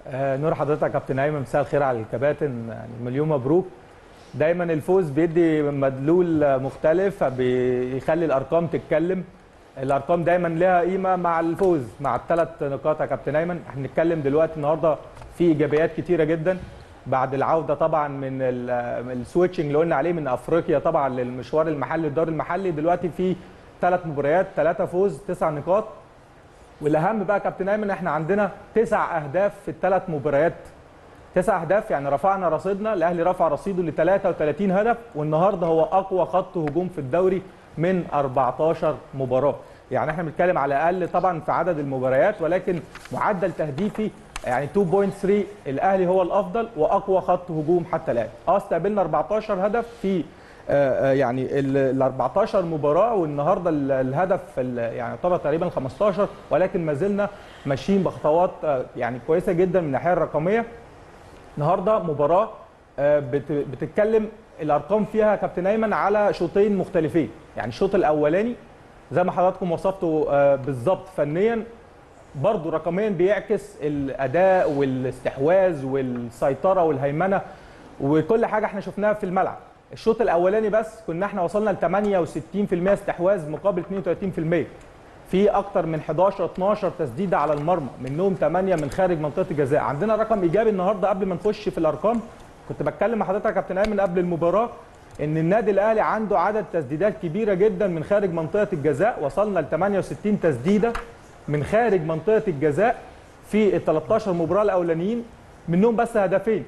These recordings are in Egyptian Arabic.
آه، نور حضرتك يا كابتن ايمن مساء الخير على الكباتن يعني مليون مبروك دايما الفوز بيدي مدلول مختلف بيخلي الارقام تتكلم الارقام دايما لها قيمه مع الفوز مع الثلاث نقاط يا كابتن ايمن احنا بنتكلم دلوقتي النهارده في ايجابيات كتيره جدا بعد العوده طبعا من ال- السويتشنج اللي قلنا عليه من افريقيا طبعا للمشوار المحلي الدوري المحلي دلوقتي في ثلاث مباريات ثلاثه فوز تسع نقاط والاهم بقى يا كابتن ايمن احنا عندنا تسع اهداف في الثلاث مباريات تسع اهداف يعني رفعنا رصيدنا الاهلي رفع رصيده ل 33 هدف والنهارده هو اقوى خط هجوم في الدوري من 14 مباراه يعني احنا بنتكلم على الاقل طبعا في عدد المباريات ولكن معدل تهديفي يعني 2.3 الاهلي هو الافضل واقوى خط هجوم حتى الان اه استقبلنا 14 هدف في آه، آه، يعني ال 14 مباراه والنهارده ال- الهدف ال- يعني يعتبر تقريبا 15 ولكن ما زلنا ماشيين بخطوات آه، يعني كويسه جدا من الناحيه الرقميه النهارده مباراه آه، بت- بتتكلم الارقام فيها يا كابتن ايمن على شوطين مختلفين يعني الشوط الاولاني زي ما حضراتكم وصفتوا آه، بالظبط فنيا برضه رقميا بيعكس الاداء والاستحواذ والسيطره والهيمنه وكل حاجه احنا شفناها في الملعب الشوط الاولاني بس كنا احنا وصلنا ل 68% استحواذ مقابل 32% في اكتر من 11 12 تسديده على المرمى منهم 8 من خارج منطقه الجزاء عندنا رقم ايجابي النهارده قبل ما نخش في الارقام كنت بتكلم مع حضرتك يا كابتن ايمن قبل المباراه ان النادي الاهلي عنده عدد تسديدات كبيره جدا من خارج منطقه الجزاء وصلنا ل 68 تسديده من خارج منطقه الجزاء في ال 13 مباراه الاولانيين منهم بس هدفين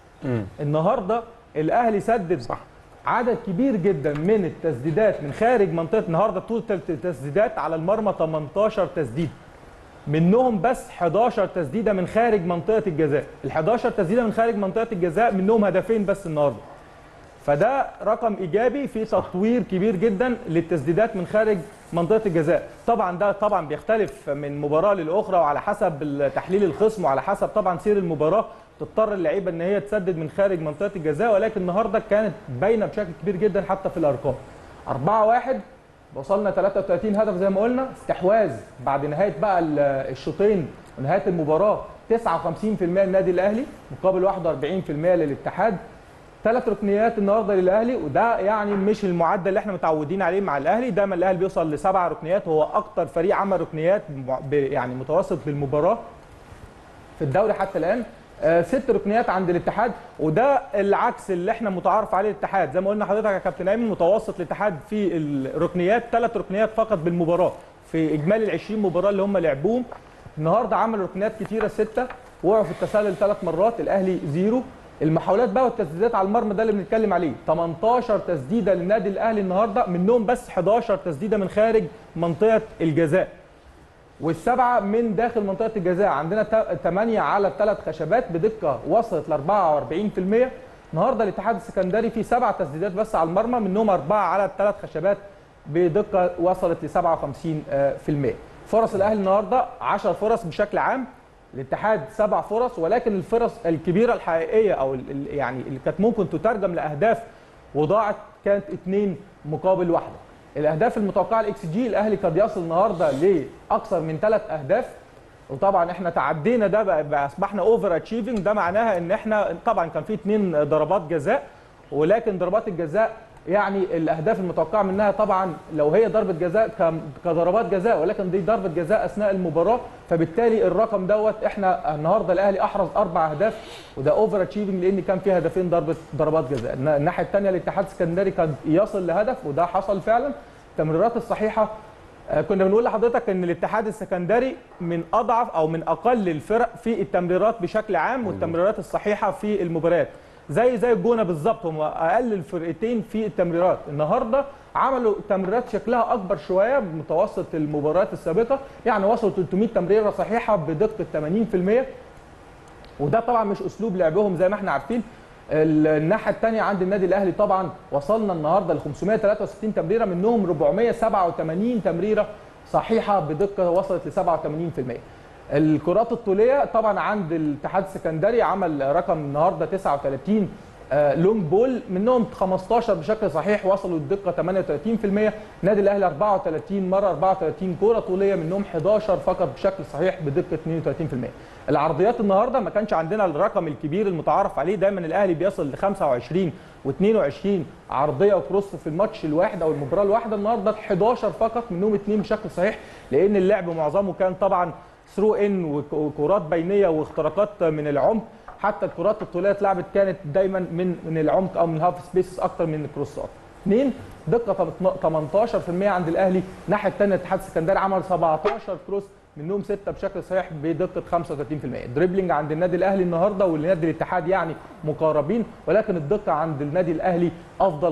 النهارده الاهلي سدد صح. عدد كبير جدا من التسديدات من خارج منطقه النهارده طول التسديدات على المرمى 18 تسديد منهم بس 11 تسديده من خارج منطقه الجزاء ال 11 تسديده من خارج منطقه الجزاء منهم هدفين بس النهارده فده رقم ايجابي في تطوير كبير جدا للتسديدات من خارج منطقه الجزاء طبعا ده طبعا بيختلف من مباراه للاخرى وعلى حسب تحليل الخصم وعلى حسب طبعا سير المباراه تضطر اللعيبه ان هي تسدد من خارج منطقه الجزاء ولكن النهارده كانت باينه بشكل كبير جدا حتى في الارقام 4 1 وصلنا 33 هدف زي ما قلنا استحواذ بعد نهايه بقى ال- الشوطين ونهايه المباراه 59% للنادي الاهلي مقابل 41% للاتحاد ثلاث ركنيات النهارده للاهلي وده يعني مش المعدل اللي احنا متعودين عليه مع الاهلي دايما الاهلي بيوصل لسبع ركنيات هو اكتر فريق عمل ركنيات ب- يعني متوسط بالمباراه في الدوري حتى الان آه، ست ركنيات عند الاتحاد وده العكس اللي احنا متعارف عليه الاتحاد زي ما قلنا حضرتك يا كابتن ايمن متوسط الاتحاد في الركنيات ثلاث ركنيات فقط بالمباراه في اجمالي ال 20 مباراه اللي هم لعبوهم النهارده عملوا ركنيات كتيره سته وقعوا في التسلل ثلاث مرات الاهلي زيرو المحاولات بقى والتسديدات على المرمى ده اللي بنتكلم عليه 18 تسديده للنادي الاهلي النهارده منهم بس 11 تسديده من خارج منطقه الجزاء والسبعه من داخل منطقه الجزاء عندنا 8 على الثلاث خشبات بدقه وصلت ل 44% النهارده الاتحاد السكندري فيه سبع تسديدات بس على المرمى منهم اربعه على الثلاث خشبات بدقه وصلت ل 57% فرص الاهلي النهارده 10 فرص بشكل عام الاتحاد سبع فرص ولكن الفرص الكبيره الحقيقيه او ال- ال- يعني اللي كانت ممكن تترجم لاهداف وضاعت كانت اثنين مقابل واحده الاهداف المتوقعه الاكس جي الاهلي قد يصل النهارده لاكثر من ثلاث اهداف وطبعا احنا تعدينا ده بقى, بقى اصبحنا اوفر اتشيفنج ده معناها ان احنا طبعا كان في اثنين ضربات جزاء ولكن ضربات الجزاء يعني الاهداف المتوقعه منها طبعا لو هي ضربه جزاء كم- كضربات جزاء ولكن دي ضربه جزاء اثناء المباراه فبالتالي الرقم دوت احنا النهارده الاهلي احرز اربع اهداف وده اوفر اتشيفنج لان كان في هدفين ضربه ضربات جزاء النا- الناحيه الثانيه الاتحاد السكندري كان يصل لهدف وده حصل فعلا التمريرات الصحيحه آه، كنا بنقول لحضرتك ان الاتحاد السكندري من اضعف او من اقل الفرق في التمريرات بشكل عام والتمريرات الصحيحه في المباريات زي زي الجونه بالظبط هم اقل الفرقتين في التمريرات النهارده عملوا تمريرات شكلها اكبر شويه بمتوسط المباريات السابقه يعني وصلوا 300 تمريره صحيحه بدقه 80% وده طبعا مش اسلوب لعبهم زي ما احنا عارفين ال- الناحيه الثانيه عند النادي الاهلي طبعا وصلنا النهارده ل 563 تمريره منهم 487 تمريره صحيحه بدقه وصلت ل 87% الكرات الطوليه طبعا عند الاتحاد السكندري عمل رقم النهارده 39 آه، لونج بول منهم 15 بشكل صحيح وصلوا للدقه 38% نادي الاهلي 34 مره 34 كوره طوليه منهم 11 فقط بشكل صحيح بدقه 32% العرضيات النهارده ما كانش عندنا الرقم الكبير المتعارف عليه دايما الاهلي بيصل ل 25 و22 عرضيه وكروس في الماتش الواحد او المباراه الواحده النهارده 11 فقط منهم اثنين بشكل صحيح لان اللعب معظمه كان طبعا ثرو ان وكرات بينيه واختراقات من العمق حتى الكرات الطوليه اتلعبت كانت دايما من من العمق او من الهاف سبيسز اكتر من الكروسات اثنين دقه 18% عند الاهلي الناحيه الثانيه الاتحاد السكندري عمل 17 كروس منهم سته بشكل صحيح بدقه 35% الدريبلينج عند النادي الاهلي النهارده والنادي الاتحاد يعني مقاربين ولكن الدقه عند النادي الاهلي افضل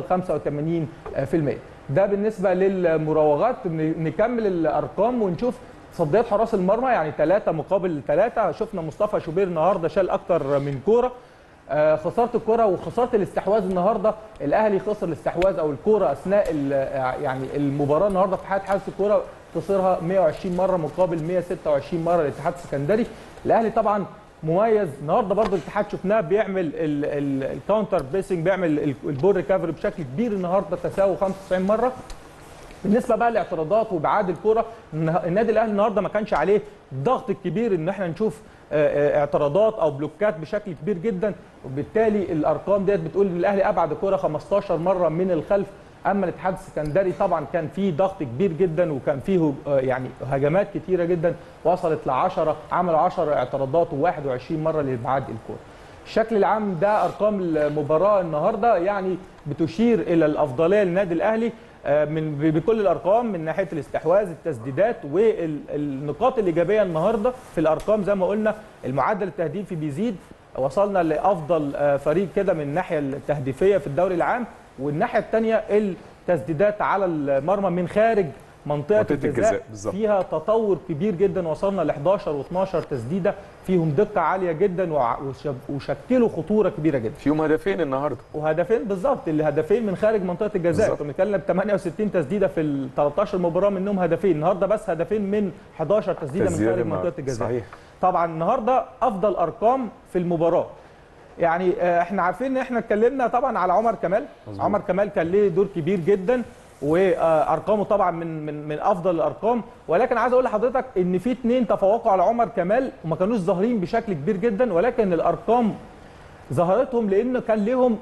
85% ده بالنسبه للمراوغات نكمل الارقام ونشوف تصديات حراس المرمى يعني ثلاثة مقابل ثلاثة شفنا مصطفى شوبير النهارده شال اكتر من كوره آه خساره الكره وخساره الاستحواذ النهارده الاهلي خسر الاستحواذ او الكوره اثناء يعني المباراه النهارده في حاله حارس الكوره خسرها 120 مره مقابل 126 مره للاتحاد السكندري الاهلي طبعا مميز النهارده برضه الاتحاد شفناه بيعمل الكاونتر بيسنج بيعمل البول ريكفري بشكل كبير النهارده تساوي 95 مره بالنسبه بقى لاعتراضات وابعاد الكره النادي الاهلي النهارده ما كانش عليه الضغط الكبير ان احنا نشوف اعتراضات او بلوكات بشكل كبير جدا وبالتالي الارقام ديت بتقول ان الاهلي ابعد الكره 15 مره من الخلف اما الاتحاد السكندري طبعا كان فيه ضغط كبير جدا وكان فيه يعني هجمات كتيره جدا وصلت ل 10 عملوا 10 اعتراضات و21 مره لابعاد الكره. الشكل العام ده ارقام المباراه النهارده يعني بتشير الى الافضليه للنادي الاهلي من بكل الارقام من ناحيه الاستحواذ التسديدات والنقاط الايجابيه النهارده في الارقام زي ما قلنا المعدل التهديفي بيزيد وصلنا لافضل فريق كده من الناحيه التهديفيه في الدوري العام والناحيه الثانيه التسديدات على المرمى من خارج منطقه الجزاء فيها تطور كبير جدا وصلنا ل 11 و12 تسديده فيهم دقه عاليه جدا وشكلوا خطوره كبيره جدا فيهم هدفين النهارده وهدفين بالظبط الهدفين من خارج منطقه الجزاء كنا بنتكلم 68 تسديده في ال 13 مباراه منهم هدفين النهارده بس هدفين من 11 تسديده من خارج منطقه الجزاء صحيح طبعا النهارده افضل ارقام في المباراه يعني احنا عارفين ان احنا اتكلمنا طبعا على عمر كمال مزبوط. عمر كمال كان ليه دور كبير جدا وارقامه طبعا من من من افضل الارقام ولكن عايز اقول لحضرتك ان في اثنين تفوقوا على عمر كمال وما كانوش ظاهرين بشكل كبير جدا ولكن الارقام ظهرتهم لان كان لهم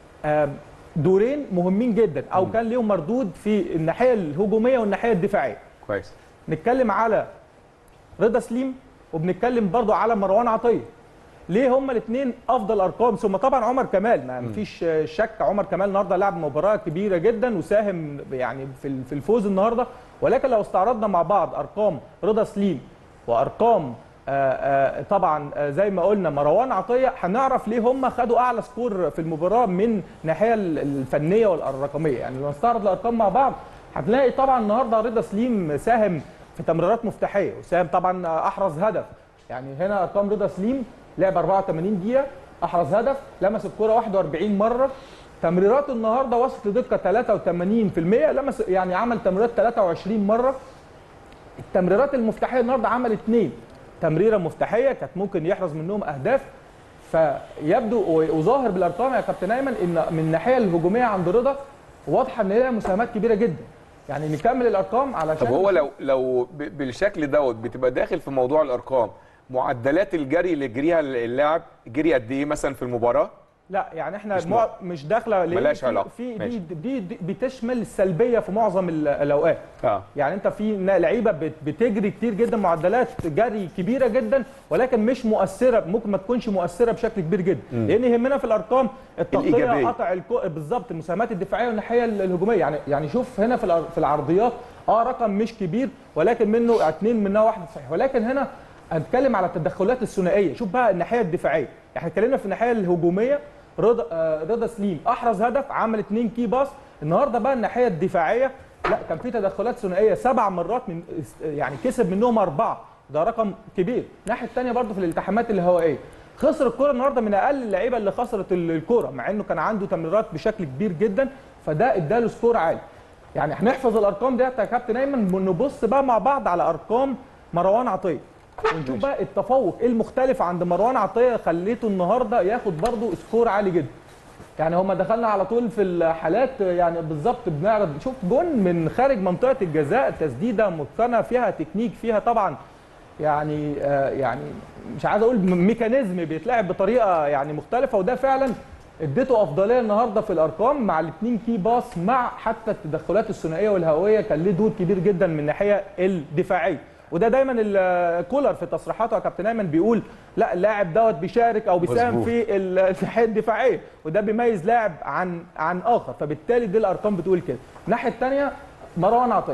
دورين مهمين جدا او كان لهم مردود في الناحيه الهجوميه والناحيه الدفاعيه كويس نتكلم على رضا سليم وبنتكلم برضو على مروان عطيه ليه هما الاثنين افضل ارقام ثم طبعا عمر كمال ما فيش شك عمر كمال النهارده لعب مباراه كبيره جدا وساهم يعني في في الفوز النهارده ولكن لو استعرضنا مع بعض ارقام رضا سليم وارقام آآ آآ طبعا زي ما قلنا مروان عطيه هنعرف ليه هم خدوا اعلى سكور في المباراه من الناحيه الفنيه والرقميه يعني لو نستعرض الارقام مع بعض هتلاقي طبعا النهارده رضا سليم ساهم في تمريرات مفتاحيه وساهم طبعا احرز هدف يعني هنا ارقام رضا سليم لعب 84 دقيقه احرز هدف لمس الكره 41 مره تمريراته النهارده وصلت لدقه 83% لمس يعني عمل تمريرات 23 مره التمريرات المفتاحيه النهارده عمل اثنين تمريره مفتاحيه كانت ممكن يحرز منهم اهداف فيبدو وظاهر بالارقام يا كابتن ايمن ان من الناحيه الهجوميه عند رضا واضحه ان لها مساهمات كبيره جدا يعني نكمل الارقام علشان طب هو لو لو بالشكل دوت بتبقى داخل في موضوع الارقام معدلات الجري اللي جريها اللاعب جري قد ايه مثلا في المباراه لا يعني احنا مش, مع... مش داخله ملاش علاقه في دي, دي, دي بتشمل السلبيه في معظم الاوقات آه. يعني انت في لعيبه بتجري كتير جدا معدلات جري كبيره جدا ولكن مش مؤثره ممكن ما تكونش مؤثره بشكل كبير جدا م. لان يهمنا في الارقام التغطيه قطع الكو... بالظبط المساهمات الدفاعيه والناحيه الهجوميه يعني يعني شوف هنا في في العرضيات اه رقم مش كبير ولكن منه اثنين منها واحد صحيح ولكن هنا هنتكلم على التدخلات الثنائيه شوف بقى الناحيه الدفاعيه احنا اتكلمنا في الناحيه الهجوميه رضا آه رضا سليم احرز هدف عمل اثنين كي باس النهارده بقى الناحيه الدفاعيه لا كان في تدخلات ثنائيه سبع مرات من يعني كسب منهم اربعه ده رقم كبير الناحيه الثانيه برضه في الالتحامات الهوائيه خسر الكره النهارده من اقل اللعيبه اللي خسرت الكره مع انه كان عنده تمريرات بشكل كبير جدا فده اداله سكور عالي يعني هنحفظ الارقام ديت يا كابتن ايمن ونبص بقى مع بعض على ارقام مروان عطيه ونشوف بقى التفوق ايه المختلف عند مروان عطيه خليته النهارده ياخد برضه سكور عالي جدا يعني هما دخلنا على طول في الحالات يعني بالظبط بنعرض شوف جون من خارج منطقه الجزاء تسديده متقنه فيها تكنيك فيها طبعا يعني آه يعني مش عايز اقول م- ميكانيزم بيتلعب بطريقه يعني مختلفه وده فعلا اديته افضليه النهارده في الارقام مع الاثنين كي باس مع حتى التدخلات الثنائيه والهوائيه كان ليه دور كبير جدا من الناحيه الدفاعيه وده دايما ال- كولر في تصريحاته يا كابتن ايمن بيقول لا اللاعب دوت بيشارك او بيساهم مظبوط. في ال- الناحيه الدفاعيه وده بيميز لاعب عن عن اخر فبالتالي دي الارقام بتقول كده الناحيه الثانيه مروان عطيه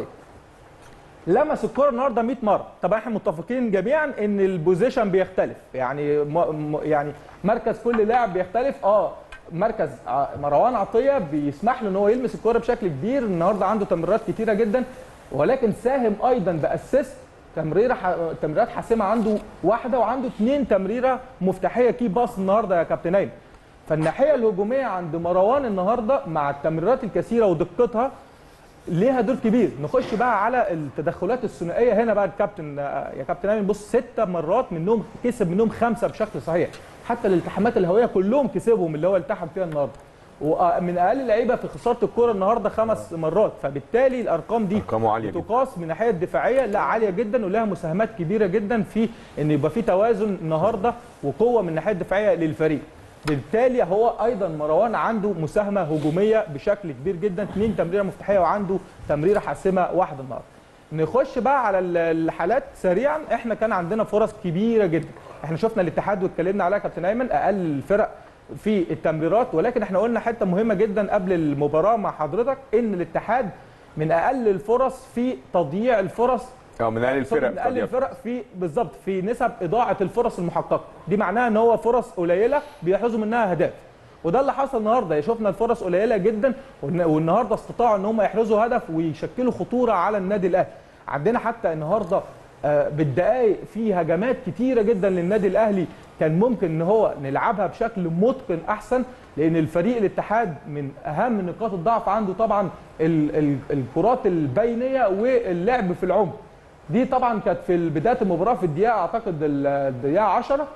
لمس الكره النهارده 100 مره طبعا احنا متفقين جميعا ان البوزيشن بيختلف يعني م... م... يعني مركز كل لاعب بيختلف اه مركز ع- مروان عطيه بيسمح له ان هو يلمس الكره بشكل كبير النهارده عنده تمريرات كتيره جدا ولكن ساهم ايضا باسيست تمريره ح... تمريرات حاسمه عنده واحده وعنده اثنين تمريره مفتاحيه كي باص النهارده يا كابتن ايمن فالناحيه الهجوميه عند مروان النهارده مع التمريرات الكثيره ودقتها ليها دور كبير نخش بقى على التدخلات الثنائيه هنا بقى الكابتن يا كابتن امين بص ست مرات منهم كسب منهم خمسه بشكل صحيح حتى الالتحامات الهوائيه كلهم كسبهم اللي هو التحم فيها النهارده ومن اقل اللعيبه في خساره الكره النهارده خمس مرات فبالتالي الارقام دي ارقامه عاليه جدا تقاس من الناحيه الدفاعيه لا عاليه جدا ولها مساهمات كبيره جدا في ان يبقى في توازن النهارده وقوه من الناحيه الدفاعيه للفريق بالتالي هو ايضا مروان عنده مساهمه هجوميه بشكل كبير جدا اثنين تمريره مفتاحيه وعنده تمريره حاسمه واحده النهارده نخش بقى على ال- الحالات سريعا احنا كان عندنا فرص كبيره جدا احنا شفنا الاتحاد واتكلمنا عليها كابتن ايمن اقل الفرق في التمريرات ولكن احنا قلنا حته مهمه جدا قبل المباراه مع حضرتك ان الاتحاد من اقل الفرص في تضييع الفرص اه من اقل الفرق من اقل طبيعي. الفرق في بالظبط في نسب اضاعه الفرص المحققه دي معناها ان هو فرص قليله بيحرزوا منها اهداف وده اللي حصل النهارده شفنا الفرص قليله جدا والن- والنهارده استطاعوا ان هم يحرزوا هدف ويشكلوا خطوره على النادي الاهلي عندنا حتى النهارده آه، بالدقائق في هجمات كتيره جدا للنادي الاهلي كان ممكن ان هو نلعبها بشكل متقن احسن لان الفريق الاتحاد من اهم نقاط الضعف عنده طبعا ال- ال- الكرات البينيه واللعب في العمق دي طبعا كانت في بدايه المباراه في الدقيقه اعتقد ال- الدقيقه 10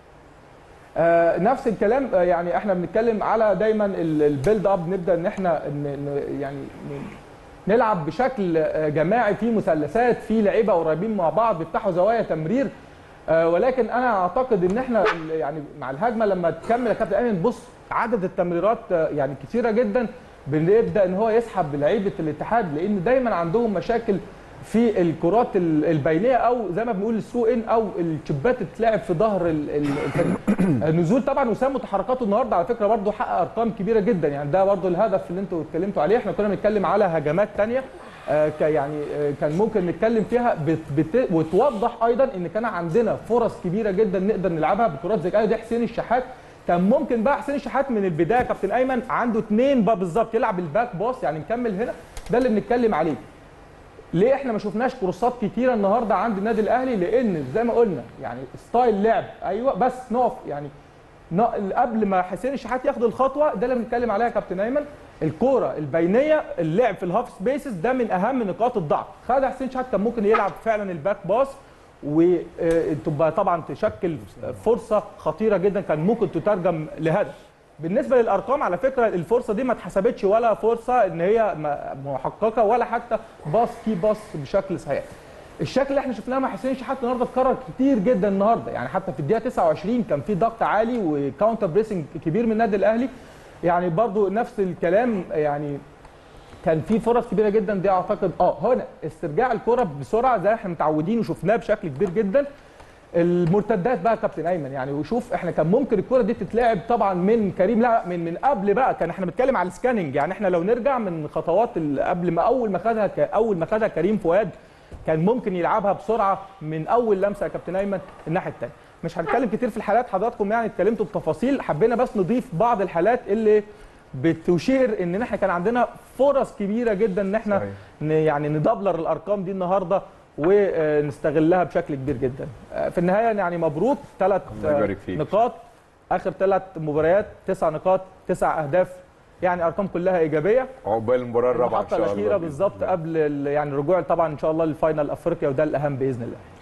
آه نفس الكلام آه يعني احنا بنتكلم على دايما ال- البيلد اب نبدا ان احنا ن- ن- يعني ن- نلعب بشكل آه، جماعي في مثلثات في لعيبه قريبين مع بعض بيفتحوا زوايا تمرير آه ولكن انا اعتقد ان احنا ال- يعني مع الهجمه لما تكمل يا كابتن ايمن بص عدد التمريرات آه، يعني كتيره جدا بنبدا ان هو يسحب لعيبه الاتحاد لان دايما عندهم مشاكل في الكرات ال- البينيه او زي ما بنقول السو ان او الشبات اللي بتتلعب في ظهر ال- ال- الفريق النزول طبعا وسام وتحركاته النهارده على فكره برضه حقق ارقام كبيره جدا يعني ده برضه الهدف اللي انتوا اتكلمتوا عليه احنا كنا بنتكلم على هجمات تانية آه، ك- يعني آه، كان ممكن نتكلم فيها بت بت وتوضح ايضا ان كان عندنا فرص كبيره جدا نقدر نلعبها بكرات زي كده دي حسين الشحات كان ممكن بقى حسين الشحات من البدايه كابتن ايمن عنده اثنين بقى بالظبط يلعب الباك باص يعني نكمل هنا ده اللي بنتكلم عليه ليه احنا ما شفناش كورسات كتيره النهارده عند النادي الاهلي لان زي ما قلنا يعني ستايل لعب ايوه بس نقف يعني ن- قبل ما حسين الشحات ياخد الخطوه ده اللي بنتكلم عليها يا كابتن ايمن الكوره البينيه اللعب في الهاف سبيسز ده من اهم نقاط الضعف خد حسين الشحات كان ممكن يلعب فعلا الباك باص وتبقى طبعا تشكل فرصه خطيره جدا كان ممكن تترجم لهدف بالنسبه للارقام على فكره الفرصه دي ما اتحسبتش ولا فرصه ان هي م- محققه ولا حتى باص كي باص بشكل صحيح الشكل اللي احنا شفناه مع حسين شحات النهارده اتكرر كتير جدا النهارده يعني حتى في الدقيقه 29 كان في ضغط عالي وكاونتر بريسنج كبير من النادي الاهلي يعني برضو نفس الكلام يعني كان في فرص كبيره جدا دي اعتقد اه هنا استرجاع الكره بسرعه زي احنا متعودين وشفناه بشكل كبير جدا المرتدات بقى يا كابتن ايمن يعني وشوف احنا كان ممكن الكره دي تتلعب طبعا من كريم لا من من قبل بقى كان احنا بنتكلم على السكاننج يعني احنا لو نرجع من خطوات ال- قبل ما اول ما خدها ك- اول ما خدها كريم فؤاد كان ممكن يلعبها بسرعه من اول لمسه يا كابتن ايمن الناحيه الثانيه مش هنتكلم كتير في الحالات حضراتكم يعني اتكلمتوا بتفاصيل حبينا بس نضيف بعض الحالات اللي بتشير ان احنا كان عندنا فرص كبيره جدا ان احنا صحيح. ن- يعني ندبلر الارقام دي النهارده ونستغلها بشكل كبير جدا آه، في النهايه يعني مبروك ثلاث الله يبارك فيك. نقاط اخر ثلاث مباريات تسع نقاط تسع اهداف يعني ارقام كلها ايجابيه عقبال المباراه الرابعه ان المحطه شاء الله الاخيره بالظبط قبل ال- يعني الرجوع طبعا ان شاء الله للفاينل افريقيا وده الاهم باذن الله